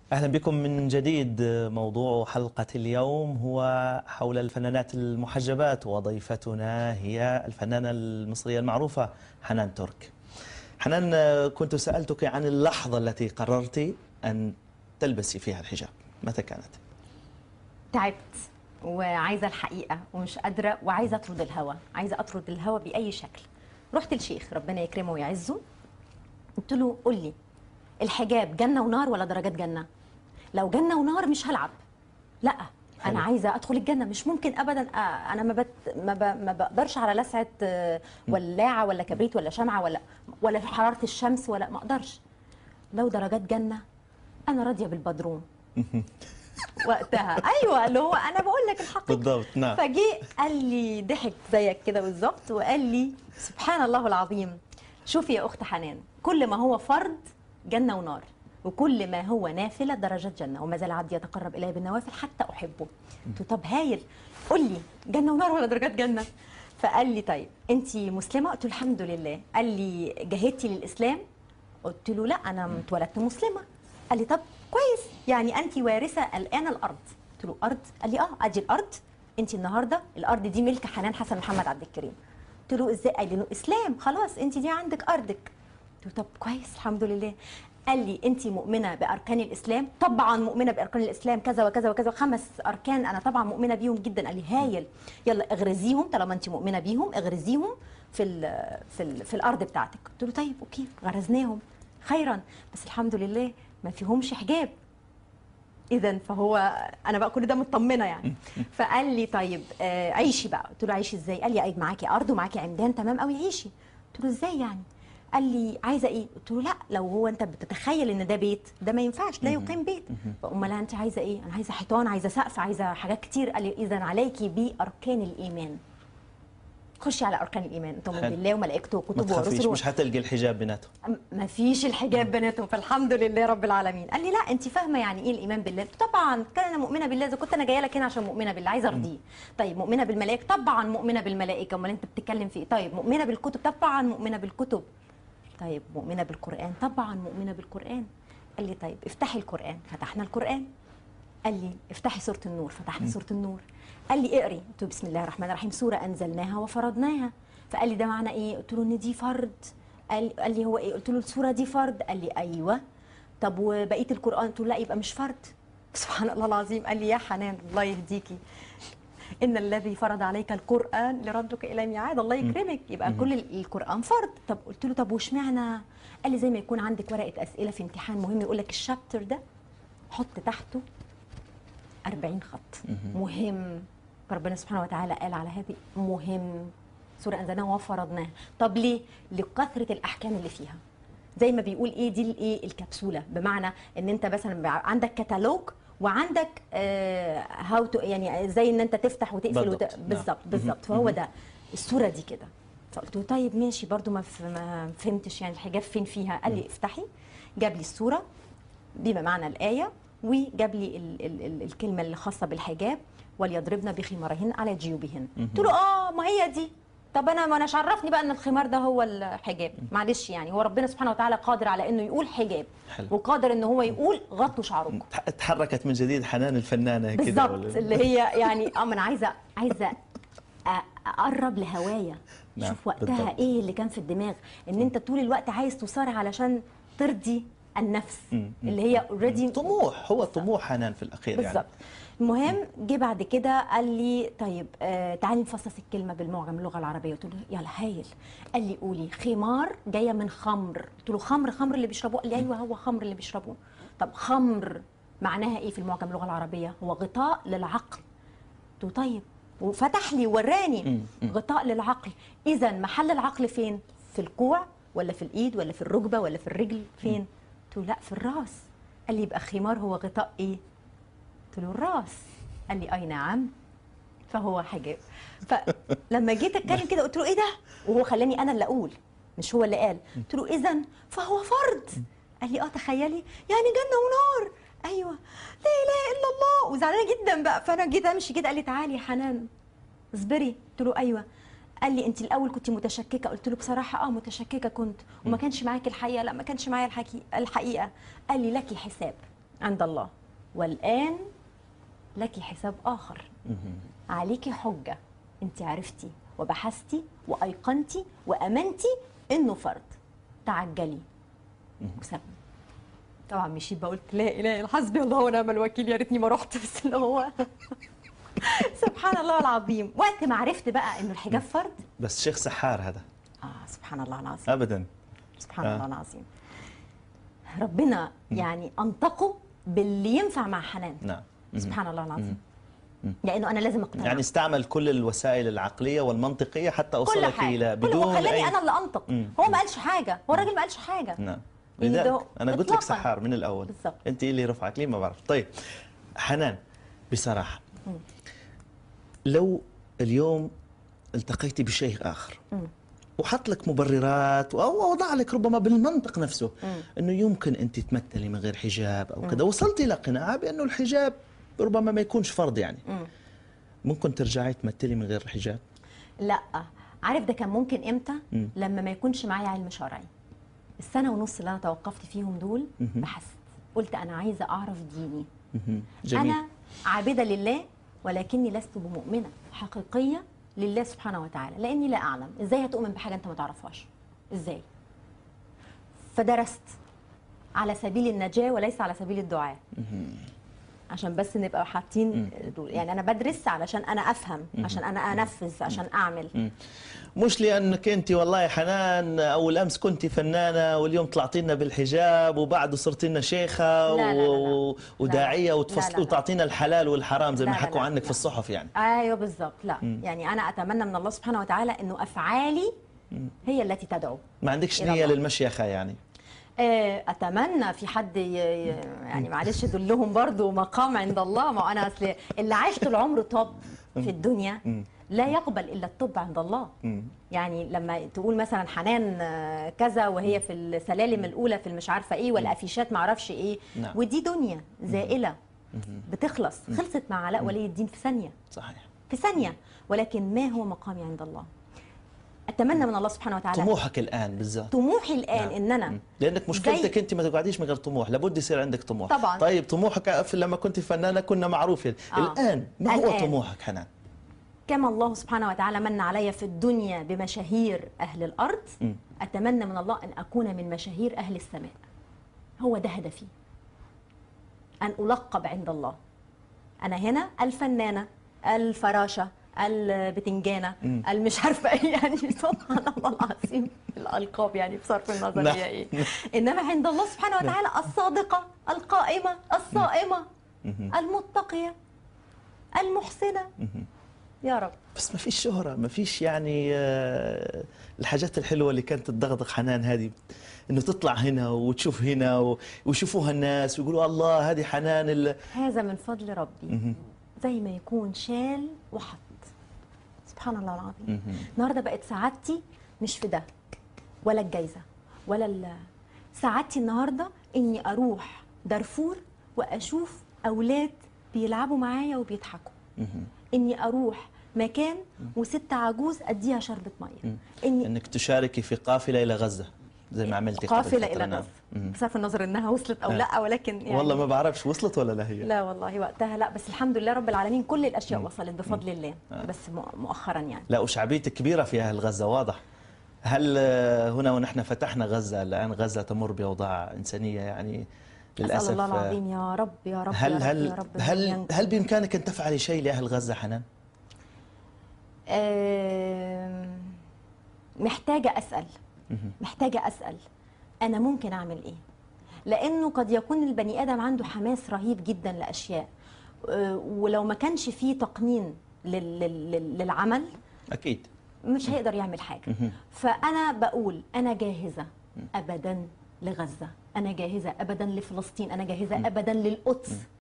أهلا بكم من جديد موضوع حلقة اليوم هو حول الفنانات المحجبات وضيفتنا هي الفنانة المصرية المعروفة حنان ترك حنان كنت سألتك عن اللحظة التي قررت أن تلبسي فيها الحجاب متى كانت؟ تعبت وعايزه الحقيقه ومش قادره وعايزه اطرد الهوا عايزه اطرد الهوا باي شكل رحت الشيخ ربنا يكرمه ويعزه قلت له قول لي الحجاب جنه ونار ولا درجات جنه لو جنه ونار مش هلعب لا حلو. انا عايزه ادخل الجنه مش ممكن ابدا آه، انا ما بت... ما, ب... ما بقدرش على لسعه آه، ولاعه ولا كبريت ولا شمعه ولا ولا حراره الشمس ولا ما اقدرش لو درجات جنه انا راضيه بالبدروم وقتها ايوه اللي هو انا بقول لك الحقيقه بالضبط نعم فجه قال لي ضحك زيك كده بالظبط وقال لي سبحان الله العظيم شوفي يا اخت حنان كل ما هو فرض جنه ونار وكل ما هو نافله درجات جنه وما زال عبدي يتقرب الي بالنوافل حتى احبه قلت له طب هايل قول لي جنه ونار ولا درجات جنه فقال لي طيب انت مسلمه قلت له الحمد لله قال لي جاهدتي للاسلام قلت له لا انا اتولدت مسلمه قال لي طب كويس يعني انت وارثه الان الارض قلت له ارض قال لي اه ادي الارض انت النهارده الارض دي ملك حنان حسن محمد عبد الكريم قلت له ازاي قال لي اسلام خلاص انت دي عندك ارضك قلت له طب كويس الحمد لله قال لي انت مؤمنه باركان الاسلام طبعا مؤمنه باركان الاسلام كذا وكذا وكذا خمس اركان انا طبعا مؤمنه بيهم جدا قال لي هايل يلا اغرزيهم طالما انت مؤمنه بيهم اغرزيهم في ال في ال في الارض بتاعتك قلت له طيب اوكي غرزناهم خيرا بس الحمد لله ما فيهمش حجاب اذا فهو انا بقى كل ده مطمنه يعني فقال لي طيب آه عيشي بقى قلت له عيشي ازاي قال لي قاعد معاكي ارض ومعاكي عمدان تمام قوي عيشي قلت له ازاي يعني قال لي عايزه ايه قلت له لا لو هو انت بتتخيل ان ده بيت ده ما ينفعش لا يقيم بيت امال انت عايزه ايه انا عايزه حيطان عايزه سقف عايزه حاجات كتير قال لي اذا عليكي باركان الايمان خشي على اركان الايمان انتم حلو. بالله وملائكته ما وكتبه تخافيش ورسله مش حتلقي الحجاب بيناتهم ما فيش الحجاب بناتهم فالحمد لله رب العالمين قال لي لا انت فاهمه يعني ايه الايمان بالله قلت له طبعا كان انا مؤمنه بالله اذا كنت انا جايه لك هنا عشان مؤمنه بالله عايزه ارضيه طيب مؤمنه بالملائكه طبعا مؤمنه بالملائكه امال انت بتتكلم في ايه طيب مؤمنه بالكتب طبعا مؤمنه بالكتب طيب مؤمنه بالقران طبعا مؤمنه بالقران قال لي طيب افتحي القران فتحنا القران قال لي افتحي سوره النور فتحنا سوره النور قال لي اقري قلت له بسم الله الرحمن الرحيم سوره انزلناها وفرضناها فقال لي ده معنى ايه قلت له ان دي فرض قال قال لي هو ايه قلت له السوره دي فرض قال لي ايوه طب وبقيه القران قلت له لا يبقى مش فرض سبحان الله العظيم قال لي يا حنان الله يهديكي ان الذي فرض عليك القران لردك الى ميعاد الله يكرمك يبقى كل ال- القران فرض طب قلت له طب واشمعنى قال لي زي ما يكون عندك ورقه اسئله في امتحان مهم يقول لك الشابتر ده حط تحته 40 خط مهم ربنا سبحانه وتعالى قال على هذه مهم سورة أنزلناها وفرضناها طب ليه؟ لكثرة الأحكام اللي فيها زي ما بيقول ايه دي الايه الكبسوله بمعنى ان انت مثلا بع- عندك كتالوج وعندك هاو تو يعني زي ان انت تفتح وتقفل بالضبط، وت... نعم. بالظبط بالظبط فهو ده الصوره دي كده فقلت له طيب ماشي برضو ما, ف... ما فهمتش يعني الحجاب فين فيها قال لي افتحي جاب لي الصوره بما معنى الآية وجاب لي ال ال ال الكلمة اللي خاصة بالحجاب وليضربن بخمارهن على جيوبهن قلت له اه ما هي دي طب انا ما اناش عرفني بقى ان الخمار ده هو الحجاب معلش يعني هو ربنا سبحانه وتعالى قادر على انه يقول حجاب حلو. وقادر ان هو يقول غطوا شعركم تح- تحركت من جديد حنان الفنانة كده بالظبط ولا- اللي هي يعني اه ما انا عايزه عايزه أ- اقرب لهوايا نعم، شوف وقتها بالضبط. ايه اللي كان في الدماغ ان انت طول الوقت عايز تصارع علشان ترضي النفس مم، مم، اللي هي اوريدي طموح هو طموح حنان في الأخير يعني بالظبط المهم جه بعد كده قال لي طيب آه تعالي نفصص الكلمه بالمعجم اللغه العربيه قلت له يلا هايل قال لي قولي خمار جايه من خمر قلت له خمر خمر اللي بيشربوه قال لي ايوه هو خمر اللي بيشربوه طب خمر معناها ايه في المعجم اللغه العربيه هو غطاء للعقل قلت له طيب وفتح لي ووراني غطاء للعقل اذا محل العقل فين في الكوع ولا في الايد ولا في الركبه ولا في الرجل فين قلت له لا في الراس قال لي يبقى خمار هو غطاء ايه قلت له الراس قال لي اي نعم فهو حجاب فلما جيت اتكلم كده قلت له ايه ده وهو خلاني انا اللي اقول مش هو اللي قال قلت له اذا فهو فرض قال لي اه تخيلي يعني جنه ونار ايوه لا اله الا الله وزعلانه جدا بقى فانا جيت امشي كده قال لي تعالي يا حنان اصبري قلت له ايوه قال لي انت الاول كنت متشككه قلت له بصراحه اه متشككه كنت وما كانش معاكي الحقيقه لا ما كانش معايا الحقيقه الحقيقه قال لي لك حساب عند الله والآن لك حساب آخر عليك حجة أنت عرفتي وبحثتي وأيقنتي وأمنتي إنه فرض تعجلي وسابني طبعا مشيت بقول لا اله الا حسبي الله ونعم الوكيل يا ريتني ما رحت بس اللي هو سبحان الله العظيم وقت ما عرفت بقى انه الحجاب فرض بس شيخ سحار هذا اه سبحان الله العظيم ابدا سبحان آه. الله العظيم ربنا يعني انطقه باللي ينفع مع حنان نعم سبحان الله العظيم لانه انا لازم اقتنع يعني استعمل كل الوسائل العقليه والمنطقيه حتى كل اوصلك حاجه الى كل هو بدون خلاني أي... انا اللي انطق مم. هو ما قالش حاجه هو الراجل ما قالش حاجه نعم يعني ده لذلك انا قلت لك إطلاقاً. سحار من الاول بالضبط. انت اللي رفعك لي ما بعرف طيب حنان بصراحه لو اليوم التقيتي بشيخ اخر وحط لك مبررات او وضع لك ربما بالمنطق نفسه انه يمكن انت تمثلي من غير حجاب او كذا وصلتي الى قناعه بانه الحجاب ربما ما يكونش فرض يعني ممكن ترجعي تمثلي من غير حجاب لا عارف ده كان ممكن امتى لما ما يكونش معايا علم شرعي السنه ونص اللي انا توقفت فيهم دول بحثت قلت انا عايزه اعرف ديني مهم. جميل انا عابده لله ولكني لست بمؤمنه حقيقيه لله سبحانه وتعالى لاني لا اعلم ازاي هتؤمن بحاجه انت ما تعرفهاش ازاي فدرست على سبيل النجاه وليس على سبيل الدعاء عشان بس نبقى حاطين دول يعني انا بدرس علشان انا افهم عشان انا انفذ عشان اعمل مش لانك انت والله يا حنان اول امس كنت فنانه واليوم طلعتي لنا بالحجاب وبعده صرتي لنا شيخه لا، لا، لا، لا. و... وداعيه لا، لا. وتفصل لا، لا، لا. وتعطينا الحلال والحرام زي ما لا، لا، حكوا لا، عنك في لا. الصحف يعني ايوه بالظبط لا يعني انا اتمنى من الله سبحانه وتعالى انه افعالي هي التي تدعو ما عندكش إلى نيه الله. للمشيخه يعني آه، اتمنى في حد ي- ي- يعني معلش دلهم برضو مقام عند الله ما انا اصل اللي عايش طول عمره طب في الدنيا لا يقبل الا الطب عند الله يعني لما تقول مثلا حنان آه، كذا وهي في السلالم الاولى في المش عارفه ايه والافيشات ما اعرفش ايه نعم. ودي دنيا زائله بتخلص خلصت مع علاء ولي الدين في ثانيه صحيح في ثانيه ولكن ما هو مقامي عند الله اتمنى من الله سبحانه وتعالى طموحك الان بالذات طموحي الان نعم. ان انا مم. لانك مشكلتك زي- انت ما تقعديش من غير طموح لابد يصير عندك طموح طبعاً. طيب طموحك في لما كنت فنانه كنا معروفين آه. الان ما هو الآن. طموحك حنان كما الله سبحانه وتعالى من علي في الدنيا بمشاهير أهل الأرض م. أتمنى من الله أن أكون من مشاهير أهل السماء هو ده هدفي أن ألقب عند الله أنا هنا الفنانة الفراشة البتنجانة المش عارفة إيه يعني سبحان الله العظيم الألقاب يعني بصرف النظر نعم. هي إيه إنما عند الله سبحانه وتعالى الصادقة القائمة الصائمة المتقية المحسنة يا رب بس ما فيش شهرة ما فيش يعني آه، الحاجات الحلوة اللي كانت تدغدغ حنان هذه انه تطلع هنا وتشوف هنا و- ويشوفوها الناس ويقولوا الله هذه حنان ال... هذا من فضل ربي زي ما يكون شال وحط سبحان الله العظيم النهارده بقت سعادتي مش في ده ولا الجايزه ولا ال... سعادتي النهارده اني اروح دارفور واشوف اولاد بيلعبوا معايا وبيضحكوا اني اروح مكان وست عجوز اديها شربة ميه اني انك تشاركي في قافلة الى غزة زي ما عملتي قبل قافله فترة، الى نعم. غزه بصرف النظر انها وصلت او آه. لا ولكن يعني والله ما بعرفش وصلت ولا لا هي لا والله وقتها لا بس الحمد لله رب العالمين كل الاشياء وصلت بفضل الله بس مؤ- مؤخرا يعني لا وشعبيتك كبيرة في أهل غزة واضح هل آه، هنا ونحن فتحنا غزة الآن غزة تمر بأوضاع إنسانية يعني للأسف اسال الله آه، العظيم يا رب يا رب هل يا رب هل يا رب هل ينقذ. هل بإمكانك أن تفعلي شيء لأهل غزة حنان؟ آم، محتاجه اسال محتاجه اسال انا ممكن اعمل ايه لانه قد يكون البني ادم عنده حماس رهيب جدا لاشياء آه، ولو ما كانش فيه تقنين لل- لل- للعمل أكيد مش هيقدر يعمل حاجه فانا بقول انا جاهزه ابدا لغزه انا جاهزه ابدا لفلسطين انا جاهزه ابدا للقدس